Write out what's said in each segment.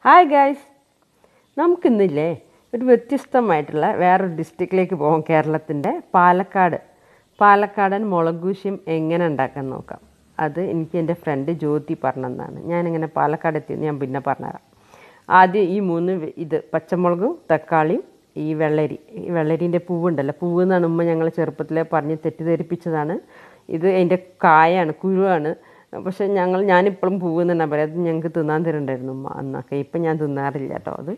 hi guys നമുക്കിന്നില്ലേ ഒരു വ്യത്യസ്തമായിട്ടുള്ള വേറൊരു ഡിസ്ട്രിക്റ്റിലേക്ക് പോകാം കേരളത്തിൻ്റെ പാലക്കാട് പാലക്കാടൻ മുളകൂശ്യം എങ്ങനെ ഉണ്ടാക്കാൻ നോക്കാം അത് എനിക്ക് എൻ്റെ ഫ്രണ്ട് ജ്യോതി പറഞ്ഞതാണ് ഞാനിങ്ങനെ പാലക്കാട് എത്തിയെന്ന് ഞാൻ പിന്നെ പറഞ്ഞുതരാം ആദ്യം ഈ മൂന്ന് വെ- ഇത് പച്ചമുളകും തക്കാളിയും ഈ വെള്ളരി ഈ വെള്ളരീൻ്റെ പൂവുണ്ടല്ലോ പൂവ് എന്നാണ് ഉമ്മ ഞങ്ങൾ ചെറുപ്പത്തിലെ പറഞ്ഞ് തെറ്റിദ്ധരിപ്പിച്ചതാണ് ഇത് അതിൻ്റെ കായാണ് കുരുവാണ് പക്ഷെ ഞങ്ങൾ ഞാനിപ്പോഴും പൂവ് എന്ന് തന്നെ പറയാം അത് ഞങ്ങൾക്ക് തിന്നാൻ തരുന്നുണ്ടായിരുന്നു ഉമ്മ അന്നൊക്കെ ഇപ്പം ഞാൻ തിന്നാറില്ല കേട്ടോ അത്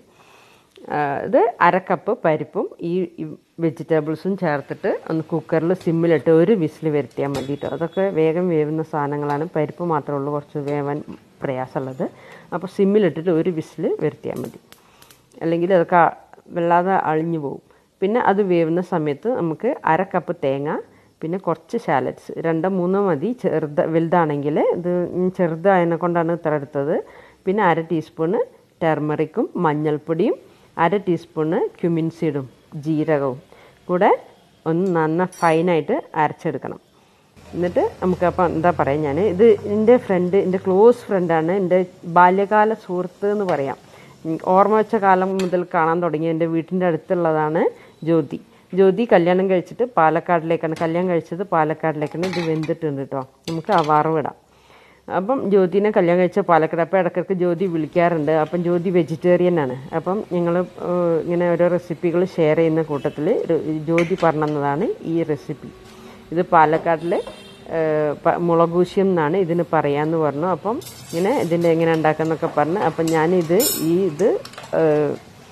ആ, ഇത് അരക്കപ്പ് പരിപ്പും ഈ വെജിറ്റബിൾസും ചേർത്തിട്ട് ഒന്ന് കുക്കറിൽ സിമ്മിലിട്ട് ഒരു വിസിൽ വരുത്തിയാൽ മതി കേട്ടോ അതൊക്കെ വേഗം വേവുന്ന സാധനങ്ങളാണ് പരിപ്പ് മാത്രമേ ഉള്ളൂ കുറച്ച് വേവാൻ പ്രയാസമുള്ളത് അപ്പോൾ സിമ്മിലിട്ടിട്ട് ഒരു വിസിൽ വരുത്തിയാൽ മതി അല്ലെങ്കിൽ അതൊക്കെ വെള്ളാതെ അളിഞ്ഞു പോകും പിന്നെ അത് വേവുന്ന സമയത്ത് നമുക്ക് അര കപ്പ് തേങ്ങ പിന്നെ കുറച്ച് സാലഡ്സ് രണ്ടോ മൂന്നോ മതി ചെറുത് വലുതാണെങ്കിൽ ഇത് ചെറുതായതിനെ കൊണ്ടാണ് ഇത്ര എടുത്തത് പിന്നെ അര ടീസ്പൂണ് ടെർമറിക്കും മഞ്ഞൾപ്പൊടിയും അര ടീസ്പൂണ് ക്യുമിൻ സീഡും ജീരകവും കൂടെ ഒന്ന് നന്ന ഫൈനായിട്ട് അരച്ചെടുക്കണം എന്നിട്ട് നമുക്ക് അപ്പം എന്താ പറയുക ഞാൻ ഇത് എൻ്റെ ഫ്രണ്ട് എൻ്റെ ക്ലോസ് ഫ്രണ്ടാണ് എൻ്റെ ബാല്യകാല സുഹൃത്ത് എന്ന് പറയാം ഉം, ഓർമ്മ വെച്ച കാലം മുതൽ കാണാൻ തുടങ്ങിയ എൻ്റെ വീട്ടിൻ്റെ അടുത്തുള്ളതാണ് ജ്യോതി ജ്യോതി കല്യാണം കഴിച്ചിട്ട് പാലക്കാടിലേക്കാണ് കല്യാണം കഴിച്ചത് പാലക്കാടിലേക്കാണ് ഇത് വെന്തിട്ടുണ്ട് കേട്ടോ നമുക്ക് ആ വറവിടാം അപ്പം ജ്യോതിനെ കല്യാണം കഴിച്ച പാലക്കാട് അപ്പോൾ ഇടയ്ക്കിടയ്ക്ക് ജ്യോതി വിളിക്കാറുണ്ട് അപ്പം ജ്യോതി വെജിറ്റേറിയൻ ആണ് അപ്പം ഞങ്ങൾ ഇങ്ങനെ ഓരോ റെസിപ്പികൾ ഷെയർ ചെയ്യുന്ന കൂട്ടത്തിൽ ജ്യോതി പറഞ്ഞതാണ് ഈ റെസിപ്പി ഇത് പാലക്കാട്ടിലെ ഏഹ്, പ- മുളകൂശ്യം എന്നാണ് ഇതിന് പറയാമെന്ന് പറഞ്ഞു അപ്പം ഇങ്ങനെ ഇതിൻ്റെ എങ്ങനെ ഉണ്ടാക്കാന്നൊക്കെ പറഞ്ഞ് അപ്പം ഞാനിത് ഈ ഇത് ഏഹ്,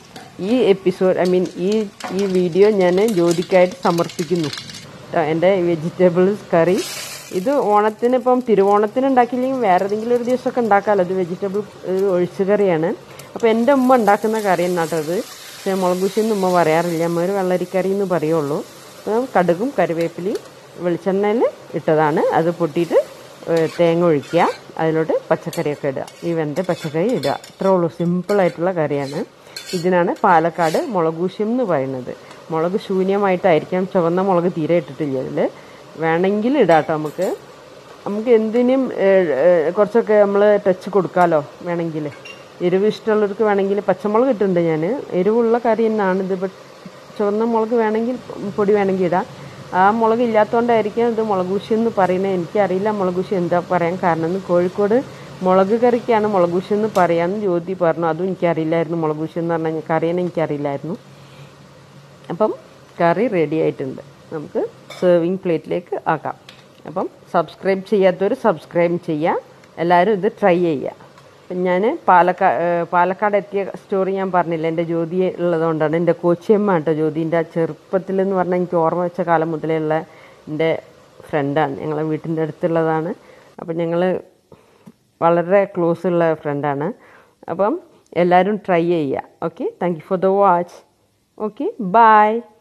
ഈ എപ്പിസോഡ് ഐ മീൻ ഈ ഈ വീഡിയോ ഞാൻ ജ്യോതിക്കായിട്ട് സമർപ്പിക്കുന്നു ട്ടോ, എൻ്റെ വെജിറ്റബിൾസ് കറി ഇത് ഓണത്തിന് ഇപ്പം തിരുവോണത്തിന് ഉണ്ടാക്കിയില്ലെങ്കിൽ വേറെ ഏതെങ്കിലും ഒരു ദിവസമൊക്കെ ഉണ്ടാക്കാമല്ലോ ഇത് വെജിറ്റബിൾ ഒരു ഒഴിച്ചു കറിയാണ് അപ്പോൾ എൻ്റെ ഉമ്മ ഉണ്ടാക്കുന്ന കറി എന്നാട്ടോ ഇത് പക്ഷേ മുളകുശി എന്ന് ഉമ്മ പറയാറില്ല അമ്മ ഒരു വെള്ളരിക്കറി എന്ന് പറയുള്ളൂ അപ്പം കടുകും കറിവേപ്പിലയും വെളിച്ചെണ്ണയിൽ ഇട്ടതാണ് അത് പൊട്ടിയിട്ട് ഏഹ്, തേങ്ങ ഒഴിക്കുക അതിലോട്ട് പച്ചക്കറിയൊക്കെ ഇടുക ഈ വെന്ത പച്ചക്കറി ഇടുക ഇത്രേ ഉള്ളൂ സിമ്പിളായിട്ടുള്ള കറിയാണ് ഇതിനാണ് പാലക്കാട് മുളകൂശ്യം എന്ന് പറയുന്നത് മുളക് ശൂന്യമായിട്ടായിരിക്കാം ചുവന്ന മുളക് തീരെ ഇട്ടിട്ടില്ല ഇതിൽ വേണമെങ്കിൽ ഇടാം കേട്ടോ നമുക്ക് നമുക്ക് എന്തിനും ഏഹ്, ഏഹ്, കുറച്ചൊക്കെ നമ്മൾ ടച്ച് കൊടുക്കാമല്ലോ വേണമെങ്കിൽ എരിവ് ഇഷ്ടമുള്ളവർക്ക് വേണമെങ്കിൽ പച്ചമുളക് ഇട്ടിട്ടുണ്ട് ഞാൻ എരിവുള്ള കറി തന്നെയാണ് ഇത് ബട്ട് ചുവന്ന മുളക് വേണമെങ്കിൽ പൊടി വേണമെങ്കിൽ ഇടാം ആ മുളക് ഇല്ലാത്തതുകൊണ്ടായിരിക്കും ഇത് മുളകൂശി എന്ന് പറയുന്നത് എനിക്കറിയില്ല മുളകൂശി എന്താ പറയാൻ കാരണം എന്ന് കോഴിക്കോട് മുളക് കറിക്കാണ് മുളകൂശി എന്ന് പറയാമെന്ന് ജ്യോതി പറഞ്ഞു അതും എനിക്കറിയില്ലായിരുന്നു മുളകൂശി എന്ന് പറഞ്ഞാൽ കറിയെന്ന് എനിക്കറിയില്ലായിരുന്നു അപ്പം കറി റെഡി ആയിട്ടുണ്ട് നമുക്ക് സെർവിങ് പ്ലേറ്റിലേക്ക് ആക്കാം അപ്പം സബ്സ്ക്രൈബ് ചെയ്യാത്തവർ സബ്സ്ക്രൈബ് ചെയ്യുക എല്ലാവരും ഇത് ട്രൈ ചെയ്യുക അപ്പം ഞാൻ പാലക്കാ ഏഹ് പാലക്കാട് എത്തിയ സ്റ്റോറി ഞാൻ പറഞ്ഞില്ല എൻ്റെ ജ്യോതി ഉള്ളതുകൊണ്ടാണ് എൻ്റെ കോച്ചിയമ്മ കേട്ടോ ജ്യോതിൻ്റെ ആ ചെറുപ്പത്തിൽ എന്ന് പറഞ്ഞാൽ എനിക്ക് ഓർമ്മ വെച്ച കാലം മുതലേ ഉള്ള എൻ്റെ ഫ്രണ്ടാണ് ഞങ്ങളെ വീട്ടിൻ്റെ അടുത്തുള്ളതാണ് അപ്പം ഞങ്ങൾ വളരെ ക്ലോസ് ഉള്ള ഫ്രണ്ടാണ് അപ്പം എല്ലാവരും ട്രൈ ചെയ്യുക okay thank you for the watch okay by